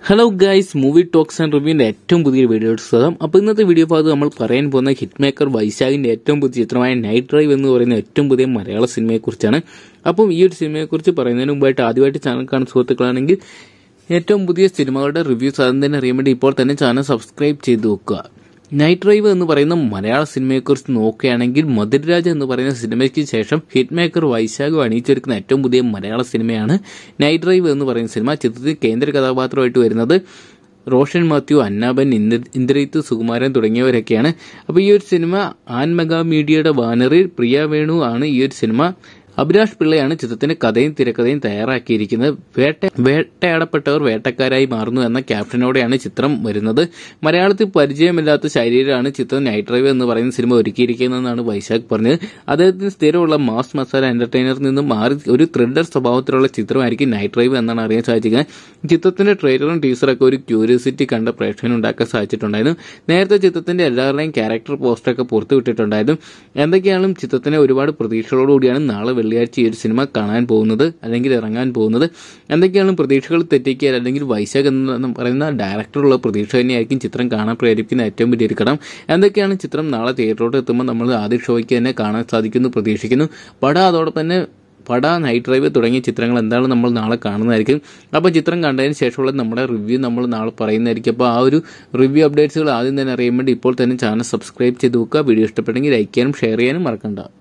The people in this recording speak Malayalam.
hello guys movie talks and റിവ്യൂവിന്റെ ഏറ്റവും പുതിയ വീഡിയോ സ്വാഗതം അപ്പോൾ ഇന്നത്തെ വീഡിയോ ഭാഗത്ത് നമ്മൾ പറയാൻ പോകുന്ന ഹിറ്റ് മേക്കർ വൈശാഖിന്റെ ഏറ്റവും പുതിയ ചിത്രമായ നൈറ്റ് ഡ്രൈവ് എന്ന് പറയുന്ന ഏറ്റവും പുതിയ മലയാള സിനിമയെക്കുറിച്ചാണ് അപ്പം ഈ ഒരു സിനിമയെക്കുറിച്ച് പറയുന്നതിന് മുമ്പായിട്ട് ആദ്യമായിട്ട് ചാനൽ കാണുന്ന സുഹൃത്തുക്കളാണെങ്കിൽ ഏറ്റവും പുതിയ സിനിമകളുടെ റിവ്യൂസ് ആദ്യം തന്നെ അറിയാൻ വേണ്ടി ഇപ്പോൾ തന്നെ ചാനൽ സബ്സ്ക്രൈബ് ചെയ്ത് വെക്കുക നൈറ്റ് ഡ്രൈവ് എന്ന് പറയുന്ന മലയാള സിനിമയെക്കുറിച്ച് നോക്കുകയാണെങ്കിൽ മധുരരാജ എന്ന് പറയുന്ന സിനിമയ്ക്ക് ശേഷം ഹിറ്റ് മേക്കർ വൈശാഖ് അണിയിച്ചൊരുക്കുന്ന ഏറ്റവും പുതിയ മലയാള സിനിമയാണ് നൈറ്റ് ഡ്രൈവ് എന്ന് പറയുന്ന സിനിമ ചിത്രത്തിൽ കേന്ദ്ര കഥാപാത്രമായിട്ട് വരുന്നത് റോഷൻ മാത്യു അന്നാബൻ ഇന്ദ്ര ഇന്ദ്രജിത്ത് സുകുമാരൻ തുടങ്ങിയവരൊക്കെയാണ് അപ്പോൾ ഈ ഒരു സിനിമ ആൻ മെഗാ മീഡിയയുടെ ബാനറിൽ പ്രിയ വേണു ആണ് ഈ ഒരു സിനിമ അഭിലാഷ് പിള്ളയാണ് ചിത്രത്തിന്റെ കഥയും തിരക്കഥയും തയ്യാറാക്കിയിരിക്കുന്നത് വേട്ട വേട്ടയാടപ്പെട്ടവർ വേട്ടക്കാരായി മാറുന്നു എന്ന ക്യാപ്ഷനോടെയാണ് ചിത്രം വരുന്നത് മലയാളത്തിൽ പരിചയമില്ലാത്ത ശൈലിയിലാണ് ചിത്രം നൈറ്റ് ഡ്രൈവ് എന്ന് പറയുന്ന സിനിമ ഒരുക്കിയിരിക്കുന്നതെന്നാണ് വൈശാഖ് പറഞ്ഞത് അദ്ദേഹത്തിന് സ്ഥിരമുള്ള മാസ് മസാല എന്റർടൈനറിൽ നിന്നും മാറി ഒരു ത്രില്ലർ സ്വഭാവത്തിലുള്ള ചിത്രമായിരിക്കും നൈറ്റ് ഡ്രൈവ് എന്നാണ് അറിയാൻ സാധിക്കുന്നത് ചിത്രത്തിന്റെ ട്രെയിലറും ടീസറൊക്കെ ഒരു ക്യൂരിയോസിറ്റി കണ്ട പ്രേക്ഷകന് ഉണ്ടാക്കാൻ സാധിച്ചിട്ടുണ്ടായിരുന്നു നേരത്തെ ചിത്രത്തിന്റെ എല്ലാവരുടെയും ക്യാരക്ടർ പോസ്റ്ററൊക്കെ പുറത്തുവിട്ടിട്ടുണ്ടായിരുന്നു എന്തൊക്കെയാണെങ്കിലും ചിത്രത്തിന് ഒരുപാട് പ്രതീക്ഷകളോടുകൂടിയാണ് നാളെ വെള്ളിയാഴ്ച ഈ ഒരു സിനിമ കാണാൻ പോകുന്നത് അല്ലെങ്കിൽ ഇറങ്ങാൻ പോകുന്നത് എന്തൊക്കെയാണ് പ്രതീക്ഷകൾ തെറ്റിക്കുക അല്ലെങ്കിൽ വൈശാഖ് എന്ന് പറയുന്ന ഡയറക്ടറുള്ള പ്രതീക്ഷ തന്നെയായിരിക്കും ചിത്രം കാണാൻ പ്രേരിപ്പിക്കുന്ന ഏറ്റവും വലിയൊരു ഘടകം എന്തൊക്കെയാണ് ചിത്രം നാളെ തിയേറ്ററിലോട്ട് എത്തുമ്പോൾ നമ്മൾ ആദ്യ ഷോയ്ക്ക് തന്നെ കാണാൻ സാധിക്കുന്നു പ്രതീക്ഷിക്കുന്നു പട അതോടൊപ്പം തന്നെ പട നൈറ്റ് ഡ്രൈവ് തുടങ്ങിയ ചിത്രങ്ങൾ എന്താണ് നമ്മൾ നാളെ കാണുന്നതായിരിക്കും അപ്പോൾ ചിത്രം കണ്ടതിന് ശേഷമുള്ള നമ്മുടെ റിവ്യൂ നമ്മൾ നാളെ പറയുന്നതായിരിക്കും അപ്പോൾ ആ ഒരു റിവ്യൂ അപ്ഡേറ്റ്സുകൾ ആദ്യം തന്നെ അറിയാൻ വേണ്ടി ഇപ്പോൾ തന്നെ ചാനൽ സബ്സ്ക്രൈബ് ചെയ്ത് വെക്കുക വീഡിയോ ഇഷ്ടപ്പെട്ടെങ്കിൽ ലൈക്ക് ചെയ്യാനും ഷെയർ ചെയ്യാനും മറക്കണ്ട